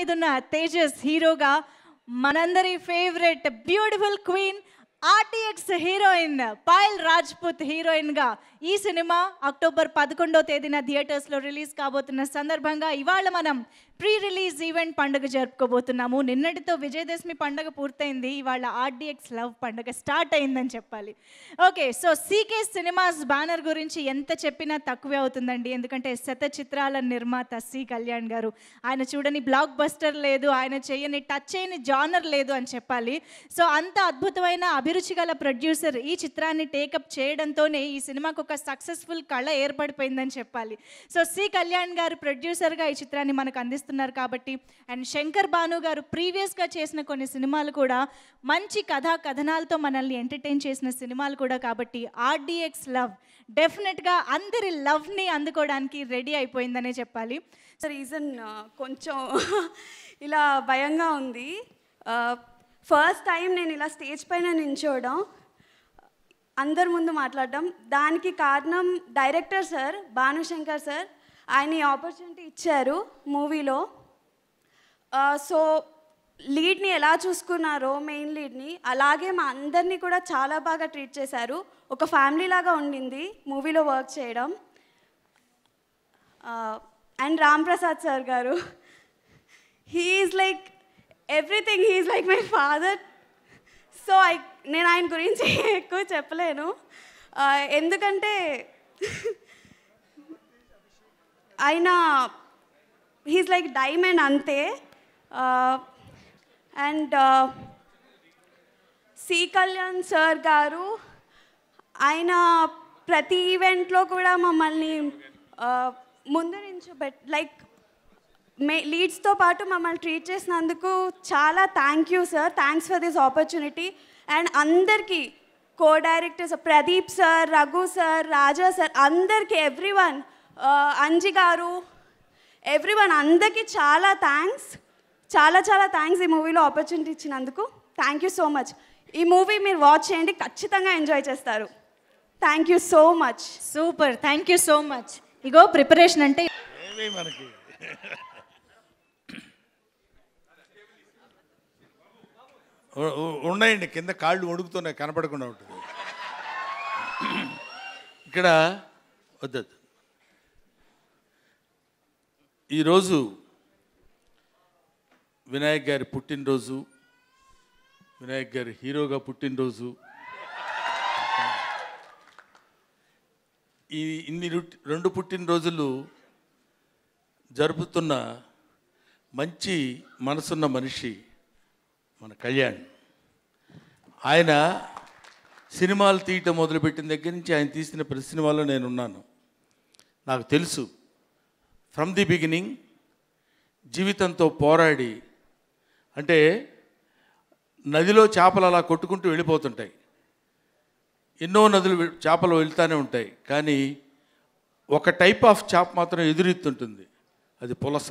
మీద ఉన్న తేజస్ హీరోగా మనందరి favourite beautiful queen RTX heroine Payal Rajput హీరోయిన్గా ఈ సినిమా అక్టోబర్ పదకొండో తేదీన థియేటర్స్లో రిలీజ్ కాబోతున్న సందర్భంగా ఇవాళ మనం ప్రీ రిలీజ్ ఈవెంట్ పండుగ జరుపుకోబోతున్నాము నిన్నటితో విజయదశమి పండుగ పూర్తయింది ఇవాళ ఆర్డిఎక్స్ లవ్ పండుగ స్టార్ట్ అయిందని చెప్పాలి okay so CK cinemas banner గురించి ఎంత చెప్పినా తక్కువే అవుతుందండి ఎందుకంటే శత చిత్రాల నిర్మాత సి కళ్యాణ్ గారు ఆయన చూడని బ్లాక్ బస్టర్ లేదు ఆయన చేయని టచ్ చేయని జానర్ లేదు అని చెప్పాలి సో అంత అద్భుతమైన అభిరుచి గల ప్రొడ్యూసర్ ఈ చిత్రాన్ని టేకప్ చేయడంతోనే ఈ సినిమాకు ఒక సక్సెస్ఫుల్ కళ ఏర్పడిపోయిందని చెప్పాలి సో సి కళ్యాణ్ గారు ప్రొడ్యూసర్గా ఈ చిత్రాన్ని మనకు అందిస్తున్నారు కాబట్టి అండ్ శంకర్ భాను గారు ప్రీవియస్గా చేసిన కొన్ని సినిమాలు కూడా మంచి కథా కథనాలతో మనల్ని ఎంటర్టైన్ చేసిన సినిమాలు కూడా కాబట్టి ఆర్డిఎక్స్ లవ్ డెఫినెట్గా అందరి లవ్ని అందుకోవడానికి రెడీ అయిపోయిందనే చెప్పాలి రీజన్ కొంచెం ఇలా భయంగా ఉంది ఫస్ట్ టైం నేను ఇలా స్టేజ్ పైన నించోవడం అందరి ముందు మాట్లాడడం దానికి కారణం డైరెక్టర్ సార్ భానుశంకర్ సార్ ఆయన ఈ ఆపర్చునిటీ ఇచ్చారు మూవీలో సో లీడ్ని ఎలా చూసుకున్నారో మెయిన్ లీడ్ని అలాగే మా అందరినీ కూడా చాలా బాగా ట్రీట్ చేశారు ఒక ఫ్యామిలీ లాగా ఉండింది మూవీలో వర్క్ చేయడం అండ్ రామ్ ప్రసాద్ సార్ గారు he's like everything he's like my father so I నేను ఆయన గురించి ఎక్కువ చెప్పలేను Uh, ఎందుకంటే ఆయన హీస్ లైక్ డైమండ్ అంతే అండ్ సి కళ్యాణ్ సార్ గారు ఆయన ప్రతి ఈవెంట్లో కూడా మమ్మల్ని ఆ, ముందు నుంచి బెట్ లైక్ మే లీడ్స్తో పాటు మమ్మల్ని ట్రీట్ చేసినందుకు చాలా thank you sir thanks for this opportunity and అందరికీ co directors Pradeep sir Raghu sir Raja sir అందరికీ ఎవ్రీ వన్ అంజి గారు ఎవ్రీ వన్ అందరికీ చాలా థ్యాంక్స్ చాలా చాలా థ్యాంక్స్ ఈ మూవీలో ఆపర్చునిటీ ఇచ్చినందుకు థ్యాంక్ యూ సో మచ్ ఈ మూవీ మీరు వాచ్ చేయండి ఖచ్చితంగా ఎంజాయ్ చేస్తారు thank you so much super thank you so much ఇగో ప్రిపరేషన్ అంటే ఏమీ మనకి ఉ- ఉ- ఉన్నాయండి కింద కాళ్ళు వణుకుతున్నాయి కనపడకుండా ఉంటుంది ఇక్కడ వద్దద్దు ఈరోజు వినాయక్ గారి పుట్టినరోజు వినాయక్ గారి హీరోగా పుట్టినరోజు ఈ ఇన్ని రుట్- రెండు పుట్టినరోజులు జరుపుతున్న మంచి మనసున్న మనిషి మన కళ్యాణ్ ఆయన సినిమాలు తీయటం మొదలుపెట్టిన దగ్గర నుంచి ఆయన తీసిన ప్రతి సినిమాలో నేను ఉన్నాను నాకు తెలుసు ఫ్రమ్ ది బిగినింగ్ జీవితంతో పోరాడి అంటే నదిలో చేపలు అలా కొట్టుకుంటూ వెళ్ళిపోతుంటాయి ఎన్నో నదులు వె- చేపలు వెళ్తూనే ఉంటాయి కానీ ఒక టైప్ ఆఫ్ చేప మాత్రం ఎదురెత్తుంటుంది అది పులస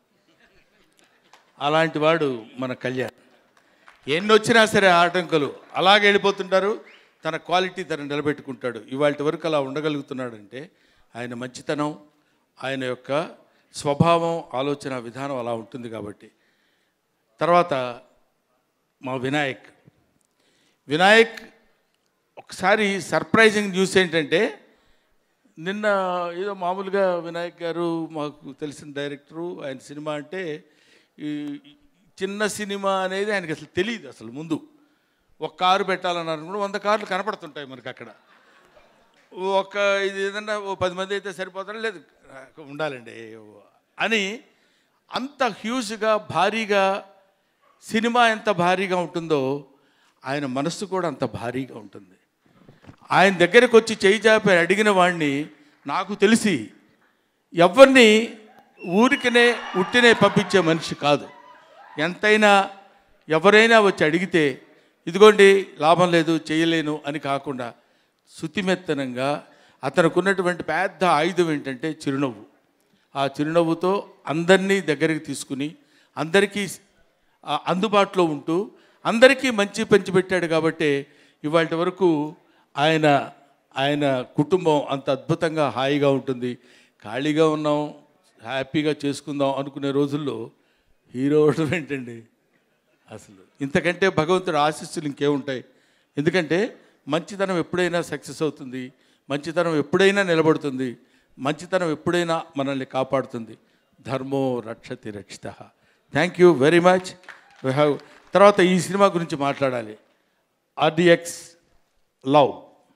అలాంటి వాడు మన కళ్యాణ్ ఎన్ని వచ్చినా సరే ఆటంకులు అలాగే వెళ్ళిపోతుంటారు తన క్వాలిటీ తను నిలబెట్టుకుంటాడు ఇవాళ వరకు అలా ఉండగలుగుతున్నాడంటే ఆయన మంచితనం ఆయన యొక్క స్వభావం ఆలోచన విధానం అలా ఉంటుంది కాబట్టి తర్వాత మా వినాయక్ వినాయక్ ఒకసారి సర్ప్రైజింగ్ న్యూస్ ఏంటంటే నిన్న ఏదో మామూలుగా వినాయక్ గారు మాకు తెలిసిన డైరెక్టరు ఆయన సినిమా అంటే ఈ చిన్న సినిమా అనేది ఆయనకి అసలు తెలియదు అసలు ముందు ఒక కారు పెట్టాలన్నారు కూడా వంద కార్లు కనపడుతుంటాయి మనకి అక్కడ ఒక ఇది ఏదన్నా ఓ పది మంది అయితే సరిపోతారా లేదు ఉండాలండి అని అంత హ్యూజ్గా భారీగా సినిమా ఎంత భారీగా ఉంటుందో ఆయన మనస్సు కూడా అంత భారీగా ఉంటుంది ఆయన దగ్గరకు వచ్చి చేయి చాపి అడిగిన వాడిని నాకు తెలిసి ఎవరిని ఊరికనే ఉట్టినే పంపించే మనిషి కాదు ఎంతైనా ఎవరైనా వచ్చి అడిగితే ఇదిగోండి లాభం లేదు చేయలేను అని కాకుండా శుతిమెత్తనంగా అతనుకున్నటువంటి పెద్ద ఆయుధం ఏంటంటే చిరునవ్వు ఆ చిరునవ్వుతో అందరినీ దగ్గరికి తీసుకుని అందరికీ ఆ, అందుబాటులో ఉంటూ అందరికీ మంచి పంచిపెట్టాడు కాబట్టి ఇవాళ వరకు ఆయన ఆయన కుటుంబం అంత అద్భుతంగా హాయిగా ఉంటుంది ఖాళీగా ఉన్నాం హ్యాపీగా చేసుకుందాం అనుకునే రోజుల్లో హీరో అవడం ఏంటండి అసలు ఇంతకంటే భగవంతుడు ఆశీస్సులు ఇంకేముంటాయి ఎందుకంటే మంచితనం ఎప్పుడైనా సక్సెస్ అవుతుంది మంచితనం ఎప్పుడైనా నిలబడుతుంది మంచితనం ఎప్పుడైనా మనల్ని కాపాడుతుంది ధర్మో రక్షతి రక్షిత thank you very much we have తర్వాత ఈ సినిమా గురించి మాట్లాడాలి RDX love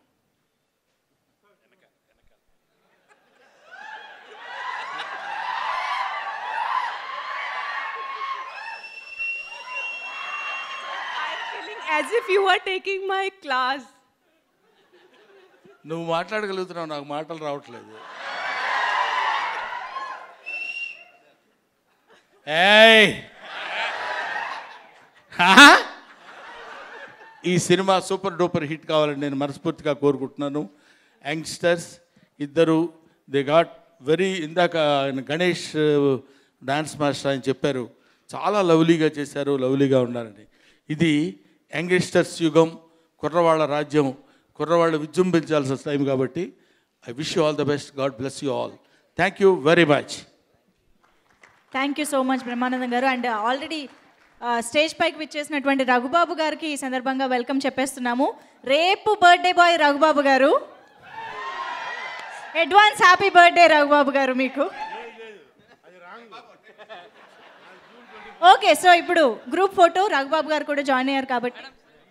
I'm feeling as if you are taking my class. నువ్వు మాట్లాడగలుగుతున్నావు నాకు మాటలు రావట్లేదు ఏయ్ హా? ఈ సినిమా సూపర్ డూపర్ హిట్ కావాలని నేను మనస్ఫూర్తిగా కోరుకుంటున్నాను యంగ్స్టర్స్ ఇద్దరు దే గాట్ వెరీ ఇందాక ఆయన గణేష్ డాన్స్ మాస్టర్ ఆయన చెప్పారు చాలా లవ్లీగా చేశారు లవ్లీగా ఉన్నారని ఇది యంగ్స్టర్స్ యుగం కుర్రవాళ్ళ రాజ్యం కుర్రవాళ్ళు విజృంభించాల్సిన టైం కాబట్టి I wish you all the best God bless you all thank you very much thank you so much Brahmanandam గారు అండ్ ఆల్రెడీ స్టేజ్ పైకి విచ్చేసినటువంటి రఘుబాబు గారికి ఈ సందర్భంగా వెల్కమ్ చెప్పేస్తున్నాము రేపు బర్త్డే బాయ్ రఘుబాబు గారు అడ్వాన్స్ హ్యాపీ బర్త్డే రఘుబాబు గారు మీకు ఓకే సో ఇప్పుడు గ్రూప్ ఫోటో రఘుబాబు గారు కూడా జాయిన్ అయ్యారు కాబట్టి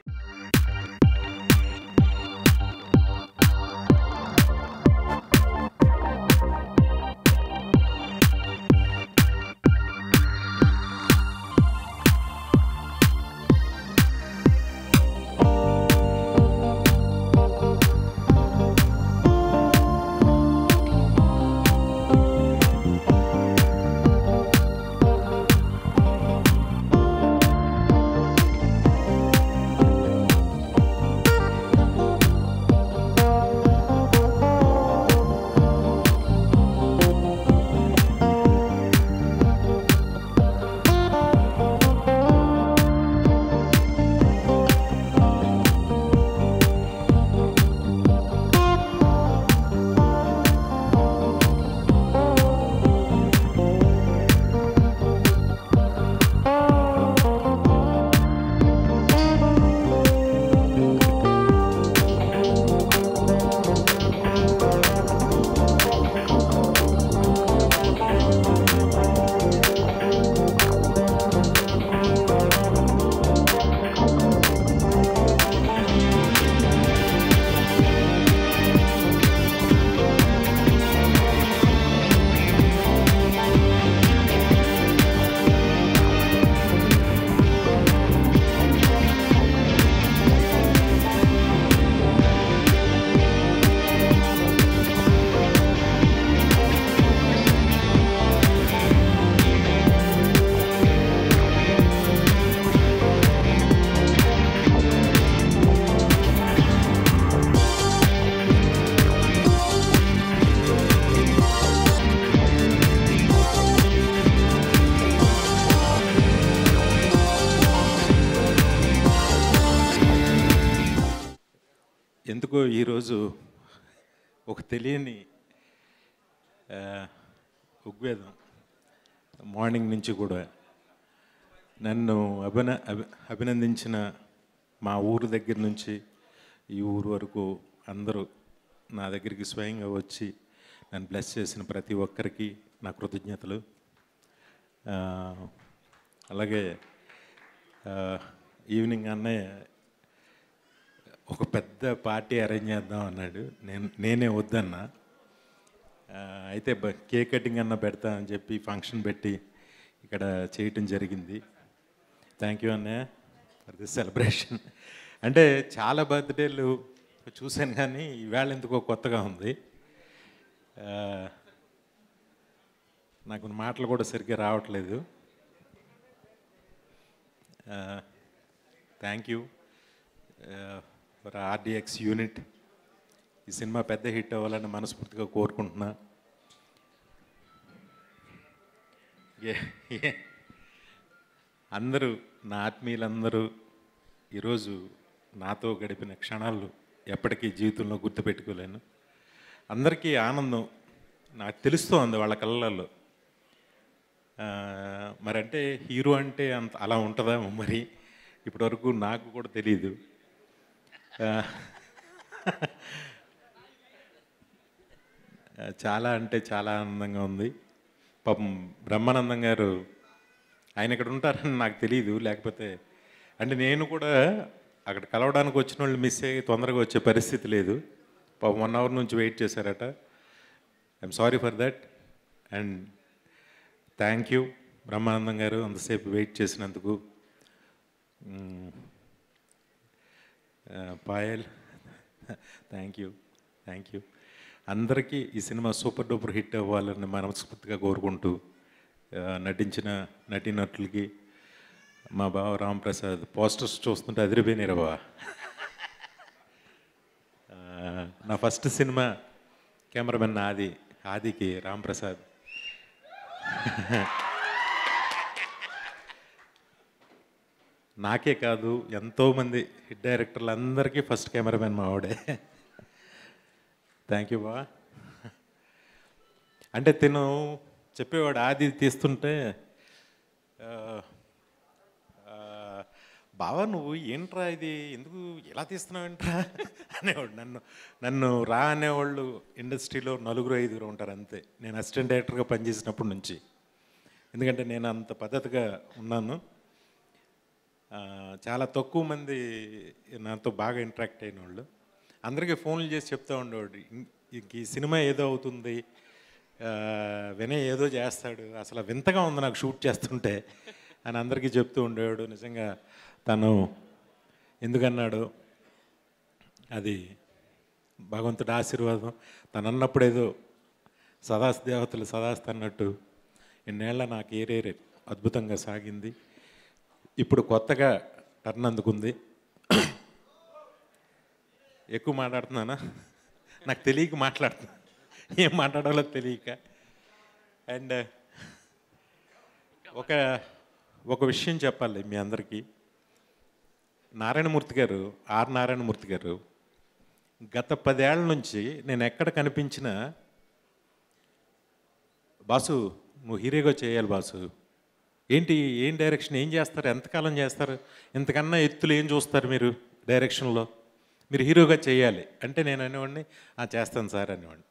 ఎందుకో ఈరోజు ఒక తెలియని ఆ, ఉద్వేదం మార్నింగ్ నుంచి కూడా నన్ను అభిన అభి అభినందించిన మా ఊరు దగ్గర నుంచి ఈ ఊరు వరకు అందరూ నా దగ్గరికి స్వయంగా వచ్చి నన్ను బ్లెస్ చేసిన ప్రతి ఒక్కరికి నా కృతజ్ఞతలు ఆ, అలాగే ఆ, ఈవినింగ్ అన్నయ్య ఒక పెద్ద పార్టీ అరేంజ్ చేద్దాం అన్నాడు నేను నేనే వద్దన్నా ఆ, అయితే బ- కేక్ కటింగ్ అన్న పెడతా అని చెప్పి ఫంక్షన్ పెట్టి ఇక్కడ చేయటం జరిగింది థ్యాంక్ యూ అన్నయ్య ఫర్ దిస్ సెలబ్రేషన్ అంటే చాలా బర్త్డేలు చూశాను కానీ ఈవేళ ఎందుకో కొత్తగా ఉంది ఆ, నాకు మాటలు కూడా సరిగ్గా రావట్లేదు thank you for RDX unit ఈ సినిమా పెద్ద హిట్ అవ్వాలని మనస్ఫూర్తిగా కోరుకుంటున్నా ఏ- ఏ- అందరూ నా ఆత్మీయులందరూ ఈరోజు నాతో గడిపిన క్షణాలు ఎప్పటికీ జీవితంలో గుర్తుపెట్టుకోలేను అందరికీ ఆనందం నాకు తెలుస్తోంది వాళ్ళ కళ్ళల్లో ఆ, మరి అంటే హీరో అంటే అంత అలా ఉంటుందా మరి ఇప్పటివరకు నాకు కూడా తెలియదు ఆ, చాలా అంటే చాలా ఆనందంగా ఉంది పాపం బ్రహ్మానందం గారు ఆయన ఇక్కడ ఉంటారని నాకు తెలియదు లేకపోతే అంటే నేను కూడా అక్కడ కలవడానికి వచ్చిన వాళ్ళు మిస్ అయ్యి తొందరగా వచ్చే పరిస్థితి లేదు పాపం వన్ అవర్ నుంచి వెయిట్ చేశారట I'm sorry for that and thank you Brahmanandam గారు అంతసేపు వెయిట్ చేసినందుకు మ్మ్. ఆ, Payal thank you thank you అందరికీ ఈ సినిమా సూపర్ డూపర్ హిట్ అవ్వాలని మనస్ఫూర్తిగా కోరుకుంటూ ఆ, నటించిన నటీనటులకి మా బావ రామ్ ప్రసాద్ పోస్టర్స్ చూస్తుంటే అదిరిపోయినారు బావ ఆ, నా ఫస్ట్ సినిమా కెమెరామెన్ ఆది ఆదికి రామ్ ప్రసాద్ నాకే కాదు ఎంతోమంది హిట్ డైరెక్టర్లు అందరికీ ఫస్ట్ కెమెరామెన్ మా ఆవిడే థ్యాంక్ యూ బా అంటే తిను చెప్పేవాడు ఆది తీస్తుంటే ఆ, ఆ, బావా నువ్వు ఏంట్రా ఇది ఎందుకు ఎలా తీస్తున్నావు ఏంట్రా అనేవాడు నన్ను నన్ను రా అనేవాళ్ళు ఇండస్ట్రీలో నలుగురు ఐదుగురు ఉంటారు అంతే నేను అసిస్టెంట్ డైరెక్టర్గా పనిచేసినప్పటి నుంచి ఎందుకంటే నేను అంత పద్ధతిగా ఉన్నాను ఆ, చాలా తక్కువ మంది నాతో బాగా ఇంటరాక్ట్ అయిన వాళ్ళు అందరికీ ఫోన్లు చేసి చెప్తా ఉండేవాడు "ఇం- ఇంక ఈ సినిమా ఏదో అవుతుంది ఆ, వినయ్ ఏదో చేస్తాడు అసలు వింతగా ఉంది నాకు షూట్ చేస్తుంటే అని అందరికీ చెప్తూ ఉండేవాడు నిజంగా తను ఎందుకన్నాడు అది భగవంతుడి ఆశీర్వాదం తను అన్నప్పుడు ఏదో సదాస్ దేవతలు సదాస్ అన్నట్టు ఇన్నేళ్ల నా కెరీర్ అద్భుతంగా సాగింది ఇప్పుడు కొత్తగా టర్న్ అందుకుంది ఎక్కువ మాట్లాడుతున్నానా నాకు తెలియక మాట్లాడుతున్నా ఏం మాట్లాడాలో తెలియక అండ్ ఒక ఒక విషయం చెప్పాలి మీ అందరికీ నారాయణమూర్తి గారు ఆర్ నారాయణమూర్తి గారు గత పదేళ్ల నుంచి నేను ఎక్కడ కనిపించినా బాసు నువ్వు హీరోగా చేయాలి బాసు ఏంటి ఏం డైరెక్షన్ ఏం చేస్తారు ఎంతకాలం చేస్తారు ఇంతకన్నా ఎత్తులు ఏం చూస్తారు మీరు డైరెక్షన్లో మీరు హీరోగా చేయాలి అంటే నేను అనేవాడిని "ఆ, చేస్తాను సార్ అనేవాడిని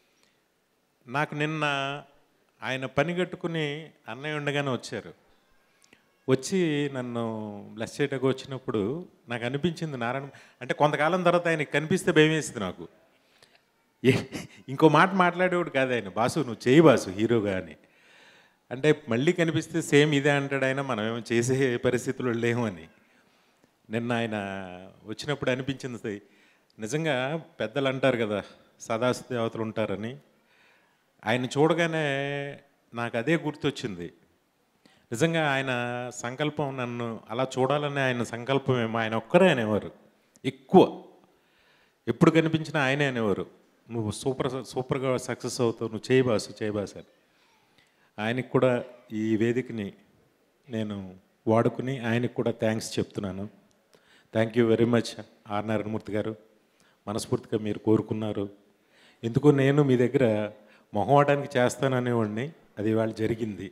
నాకు నిన్న ఆయన పని కట్టుకుని అన్నయ్య ఉండగానే వచ్చారు వచ్చి నన్ను బ్లెస్ చేయటకు వచ్చినప్పుడు నాకు అనిపించింది నారాయణ అంటే కొంతకాలం తర్వాత ఆయనకి కనిపిస్తే భయం వేసింది నాకు ఏ- ఇంకో మాట మాట్లాడేవాడు కాదు ఆయన బాసు నువ్వు చేయి బాసు హీరోగా అని అంటే మళ్ళీ కనిపిస్తే సేమ్ ఇదే అంటాడు ఆయన మనం ఏమో చేసే పరిస్థితులు లేము అని నిన్న ఆయన వచ్చినప్పుడు అనిపించింది నిజంగా పెద్దలు అంటారు కదా సదాశ దేవతలు ఉంటారని ఆయన చూడగానే నాకు అదే గుర్తొచ్చింది నిజంగా ఆయన సంకల్పం నన్ను అలా చూడాలనే ఆయన సంకల్పం ఏమో ఆయన ఒక్కరే అనేవారు ఎక్కువ ఎప్పుడు కనిపించినా ఆయనే అనేవారు నువ్వు సూపర్ సూపర్గా సక్సెస్ అవుతావు నువ్వు చేయి బాసు చేయి బాసు అని ఆయనకి కూడా ఈ వేదికని నేను వాడుకుని ఆయనకి కూడా థ్యాంక్స్ చెప్తున్నాను thank you very much R Narayanamurthy గారు మనస్ఫూర్తిగా మీరు కోరుకున్నారు ఎందుకో నేను మీ దగ్గర మొహమాటానికి చేస్తాననేవాడిని అది ఇవాళ జరిగింది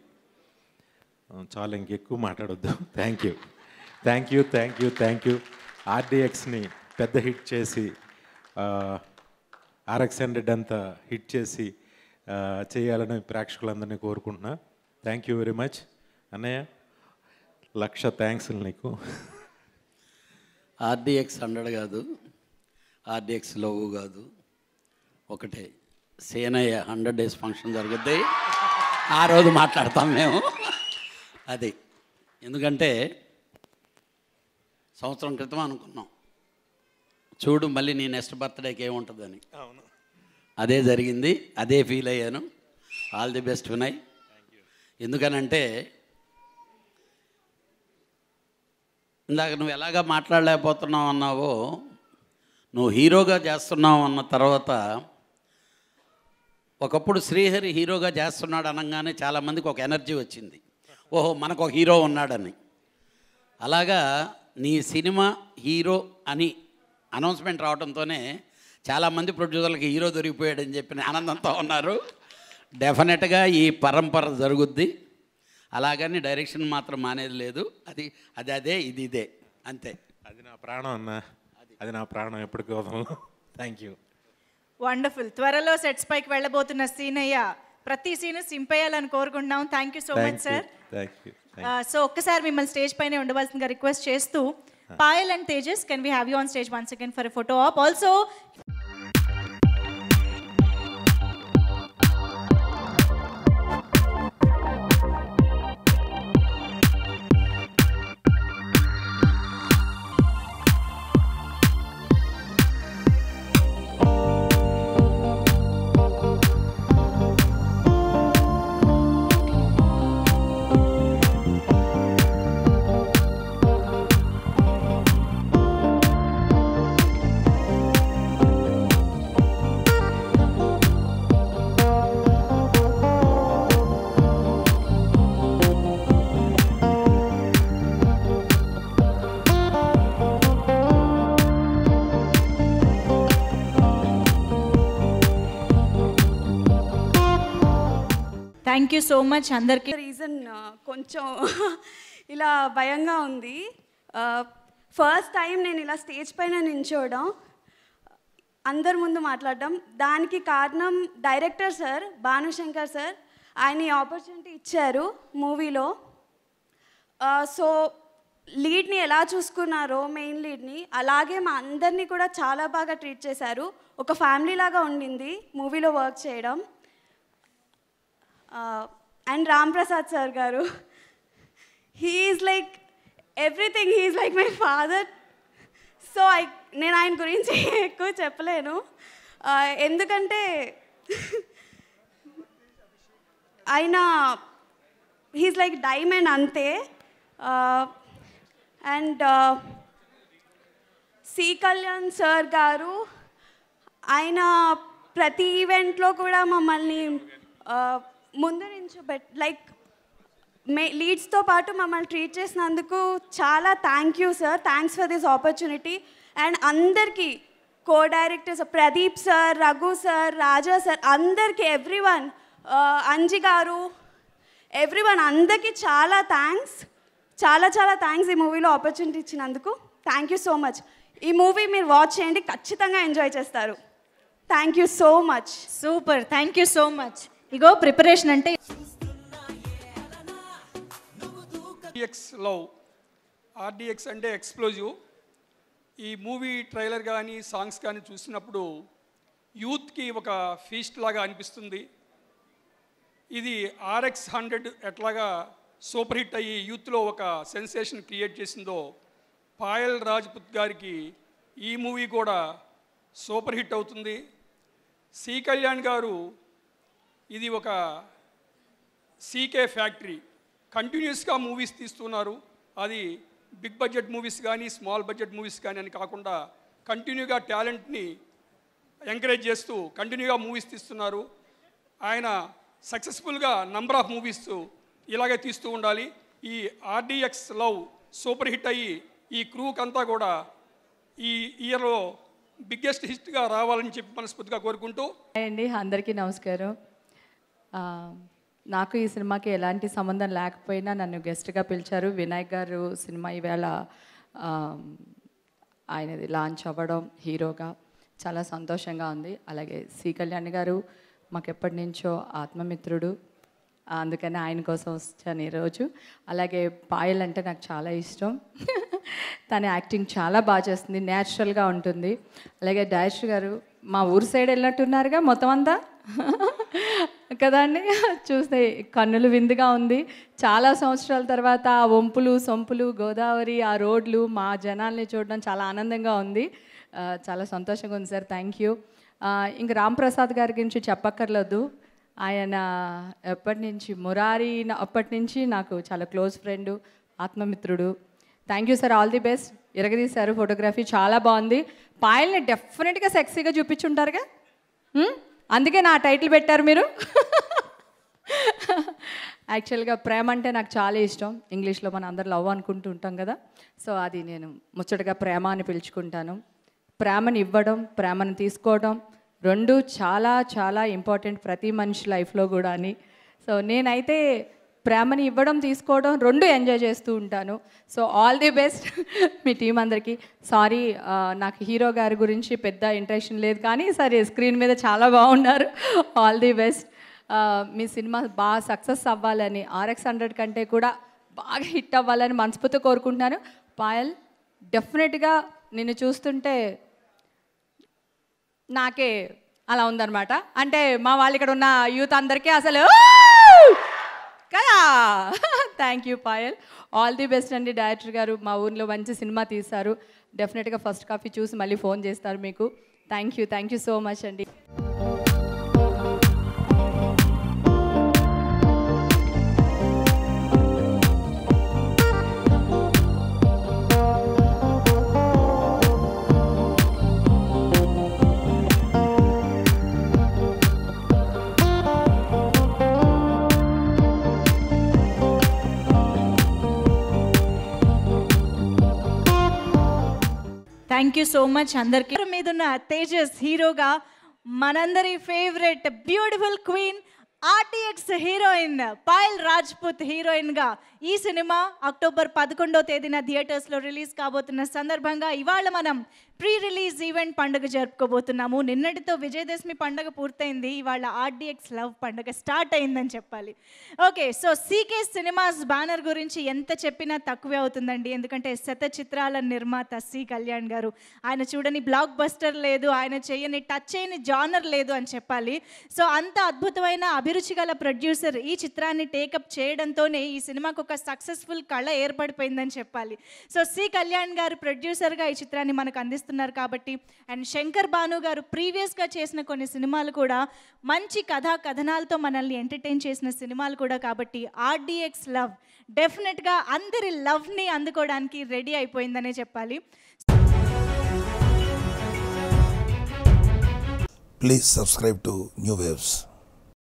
చాలా ఇంకెక్కువ మాట్లాడొద్దు thank you thank you thank you thank you ఆర్డిఎక్స్ని పెద్ద హిట్ చేసి ఆర్ఎక్స్ హండ్రెడ్ అంతా హిట్ చేసి ఆ, చేయాలని ప్రేక్షకులందరినీ కోరుకుంటున్నా థ్యాంక్ యూ వెరీ మచ్ అన్నయ్య లక్ష థ్యాంక్స్ నీకు ఆర్డిఎక్స్ హండ్రెడ్ కాదు ఆర్డిఎక్స్ లోగు కాదు ఒకటే సేనయ్య హండ్రెడ్ డేస్ ఫంక్షన్ జరుగుద్ది ఆ రోజు మాట్లాడతాం మేము అది ఎందుకంటే సంవత్సరం క్రితం అనుకున్నాం చూడు మళ్ళీ నీ నెక్స్ట్ బర్త్డేకి ఏముంటుందని అదే జరిగింది అదే ఫీల్ అయ్యాను ఆల్ ది బెస్ట్ వినయ్ ఎందుకనంటే ఇందాక నువ్వు ఎలాగా మాట్లాడలేకపోతున్నావు అన్నావో నువ్వు హీరోగా చేస్తున్నావు అన్న తర్వాత ఒకప్పుడు శ్రీహరి హీరోగా చేస్తున్నాడు అనగానే చాలామందికి ఒక ఎనర్జీ వచ్చింది ఓహో మనకు ఒక హీరో ఉన్నాడని అలాగా నీ సినిమా హీరో అని అనౌన్స్మెంట్ రావడంతోనే చాలామంది ప్రొడ్యూసర్లకి హీరో దొరికిపోయాడని చెప్పిన ఆనందంతో ఉన్నారు డెఫినెట్గా ఈ పరంపర జరుగుద్ది అలాగని డైరెక్షన్ మాత్రం మానేది లేదు అది అది అదే ఇది ఇదే అంతే అది నా ప్రాణం అన్న అది నా ప్రాణం ఎప్పటికీ వదలను థ్యాంక్ యూ వండర్ఫుల్ త్వరలో సెట్స్ పైకి వెళ్ళబోతున్న సీనయ్య ప్రతి సీన్ సింపేయాలని కోరుకుంటున్నాం thank you so much thank you sir thank you so ఒక్కసారి మిమ్మల్ని స్టేజ్ పైనే ఉండవలసిందిగా రిక్వెస్ట్ చేస్తూ Payal and Tejas can we have you on stage once again for a photo op also thank you so much అందరికీ reason కొంచెం ఇలా భయంగా ఉంది ఫస్ట్ టైం నేను ఇలా స్టేజ్ పైన నించోవడం అందరి ముందు మాట్లాడడం దానికి కారణం డైరెక్టర్ సార్ భానుశంకర్ సార్ ఆయన ఈ ఆపర్చునిటీ ఇచ్చారు మూవీలో సో లీడ్ని ఎలా చూసుకున్నారో మెయిన్ లీడ్ని అలాగే మా అందరినీ కూడా చాలా బాగా ట్రీట్ చేశారు ఒక ఫ్యామిలీ లాగా ఉండింది మూవీలో వర్క్ చేయడం అండ్ రామ్ ప్రసాద్ సార్ గారు he's like everything he's like my father so I నేను ఆయన గురించి ఎక్కువ చెప్పలేను Uh, ఎందుకంటే ఆయన హీస్ లైక్ డైమండ్ అంతే అండ్ సి కళ్యాణ్ సార్ గారు ఆయన ప్రతి ఈవెంట్లో కూడా మమ్మల్ని ఆ, ముందు నుంచి బెట్ లైక్ మే లీడ్స్తో పాటు మమ్మల్ని ట్రీట్ చేసినందుకు చాలా thank you sir thanks for this opportunity and అందరికీ co directors Pradeep sir Raghu sir Raja sir అందరికీ ఎవ్రీ వన్ అంజి గారు ఎవ్రీ వన్ అందరికీ చాలా థ్యాంక్స్ చాలా చాలా థ్యాంక్స్ ఈ మూవీలో ఆపర్చునిటీ ఇచ్చినందుకు థ్యాంక్ యూ సో మచ్ ఈ మూవీ మీరు వాచ్ చేయండి ఖచ్చితంగా ఎంజాయ్ చేస్తారు thank you so much super thank you so much ఇగో ప్రిపరేషన్ అంటే ఆర్డిఎక్స్ లవ్ ఆర్డిఎక్స్ అంటే ఎక్స్ప్లోజివ్ ఈ మూవీ ట్రైలర్ కానీ సాంగ్స్ కానీ చూసినప్పుడు యూత్కి ఒక ఫీస్ట్ లాగా అనిపిస్తుంది ఇది ఆర్ఎక్స్ హండ్రెడ్ ఎట్లాగా సూపర్ హిట్ అయ్యి యూత్లో ఒక సెన్సేషన్ క్రియేట్ చేసిందో పాయల్ రాజ్పుత్ గారికి ఈ మూవీ కూడా సూపర్ హిట్ అవుతుంది సి కళ్యాణ్ గారు ఇది ఒక సీకే ఫ్యాక్టరీ కంటిన్యూస్గా మూవీస్ తీస్తున్నారు అది బిగ్ బడ్జెట్ మూవీస్ కానీ స్మాల్ బడ్జెట్ మూవీస్ కానీ అని కాకుండా కంటిన్యూగా టాలెంట్ని ఎంకరేజ్ చేస్తూ కంటిన్యూగా మూవీస్ తీస్తున్నారు ఆయన సక్సెస్ఫుల్గా నంబర్ ఆఫ్ మూవీస్ ఇలాగే తీస్తూ ఉండాలి ఈ ఆర్డిఎక్స్ లవ్ సూపర్ హిట్ అయ్యి ఈ క్రూకంతా కూడా ఈ ఇయర్లో బిగ్గెస్ట్ హిట్గా రావాలని చెప్పి మనస్ఫూర్తిగా కోరుకుంటూ హాయ్ అండి అందరికీ నమస్కారం ఆ, నాకు ఈ సినిమాకి ఎలాంటి సంబంధం లేకపోయినా నన్ను గెస్ట్గా పిలిచారు వినాయక్ గారు సినిమా ఈవేళ ఆ, ఆయనది లాంచ్ అవ్వడం హీరోగా చాలా సంతోషంగా ఉంది అలాగే సి కళ్యాణ్ గారు మాకు ఎప్పటి నుంచో ఆత్మమిత్రుడు అందుకని ఆయన కోసం వచ్చాను ఈరోజు అలాగే పాయల్ అంటే నాకు చాలా ఇష్టం తన యాక్టింగ్ చాలా బాగా చేస్తుంది న్యాచురల్గా ఉంటుంది అలాగే డైరెక్టర్ గారు మా ఊరు సైడ్ వెళ్ళినట్టున్నారుగా మొత్తం అంతా కదా అండి చూస్తే కన్నులు విందుగా ఉంది చాలా సంవత్సరాల తర్వాత ఆ వంపులు సొంపులు గోదావరి ఆ రోడ్లు మా జనాల్ని చూడడం చాలా ఆనందంగా ఉంది ఆ, చాలా సంతోషంగా ఉంది సార్ థ్యాంక్ యూ ఇంక రామ్ ప్రసాద్ గారి గురించి చెప్పక్కర్లేదు ఆయన ఎప్పటి నుంచి మురారి నా- అప్పటి నుంచి నాకు చాలా క్లోజ్ ఫ్రెండ్ ఆత్మమిత్రుడు thank you sir all the best ఇరగదీశారు ఫోటోగ్రఫీ చాలా బాగుంది పాయల్ని డెఫినెట్గా సెక్సీగా చూపించుంటారుగా హ్మ్? అందుకే నా టైటిల్ పెట్టారు మీరు యాక్చువల్గా ప్రేమ అంటే నాకు చాలా ఇష్టం ఇంగ్లీష్లో మనం అందరు లవ్ అనుకుంటూ ఉంటాం కదా సో అది నేను ముచ్చటగా ప్రేమ అని పిలుచుకుంటాను ప్రేమను ఇవ్వడం ప్రేమను తీసుకోవడం రెండు చాలా చాలా ఇంపార్టెంట్ ప్రతి మనిషి లైఫ్లో కూడా అని సో నేనైతే ప్రేమని ఇవ్వడం తీసుకోవడం రెండు ఎంజాయ్ చేస్తూ ఉంటాను సో ఆల్ ది బెస్ట్ మీ టీం అందరికీ సారీ నాకు హీరో గారి గురించి పెద్ద ఇంట్రెక్షన్ లేదు కానీ సరే స్క్రీన్ మీద చాలా బాగున్నారు ఆల్ ది బెస్ట్ మీ సినిమా బాగా సక్సెస్ అవ్వాలని ఆర్ఎక్స్ హండ్రెడ్ కంటే కూడా బాగా హిట్ అవ్వాలని మనస్ఫూర్తి కోరుకుంటున్నాను పాయల్ డెఫినెట్గా నిన్ను చూస్తుంటే నాకే అలా ఉందన్నమాట అంటే మా వాళ్ళు ఇక్కడ ఉన్న యూత్ అందరికీ అసలు కదా thank you Payal all the best అండి డైరెక్టర్ గారు మా ఊర్లో మంచి సినిమా తీశారు డెఫినెట్గా ఫస్ట్ కాపీ చూసి మళ్ళీ ఫోన్ చేస్తారు మీకు thank you thank you so much అండి థ్యాంక్ యూ సో మచ్ అందరికి మీద ఉన్న తేజస్ హీరోగా మనందరి favourite beautiful queen RTX heroine Payal Rajput హీరోయిన్గా ఈ సినిమా అక్టోబర్ పదకొండో తేదీన థియేటర్స్లో రిలీజ్ కాబోతున్న సందర్భంగా ఇవాళ మనం ప్రీ రిలీజ్ ఈవెంట్ పండుగ జరుపుకోబోతున్నాము నిన్నటితో విజయదశమి పండుగ పూర్తయింది ఇవాళ ఆర్డీఎక్స్ లవ్ పండుగ స్టార్ట్ అయిందని చెప్పాలి okay so CK cinemas banner గురించి ఎంత చెప్పినా తక్కువే అవుతుందండి ఎందుకంటే శత చిత్రాల నిర్మాత సి కళ్యాణ్ గారు ఆయన చూడని బ్లాక్ బస్టర్ లేదు ఆయన చేయని టచ్ చేయని జానర్ లేదు అని చెప్పాలి సో అంత అద్భుతమైన అభిరుచి గల ప్రొడ్యూసర్ ఈ చిత్రాన్ని టేకప్ చేయడంతోనే ఈ సినిమాకు ఒక సక్సెస్ఫుల్ కళ ఏర్పడిపోయిందని చెప్పాలి సో సి కళ్యాణ్ గారు ప్రొడ్యూసర్గా ఈ చిత్రాన్ని మనకు అందిస్తున్నారు కాబట్టి అండ్ శంకర్ భాను గారు ప్రీవియస్గా చేసిన కొన్ని సినిమాలు కూడా మంచి కథా కథనాలతో మనల్ని ఎంటర్టైన్ చేసిన సినిమాలు కూడా కాబట్టి ఆర్డిఎక్స్ లవ్ డెఫినెట్గా అందరి లవ్ని అందుకోవడానికి రెడీ అయిపోయిందనే చెప్పాలి Please subscribe to New Waves.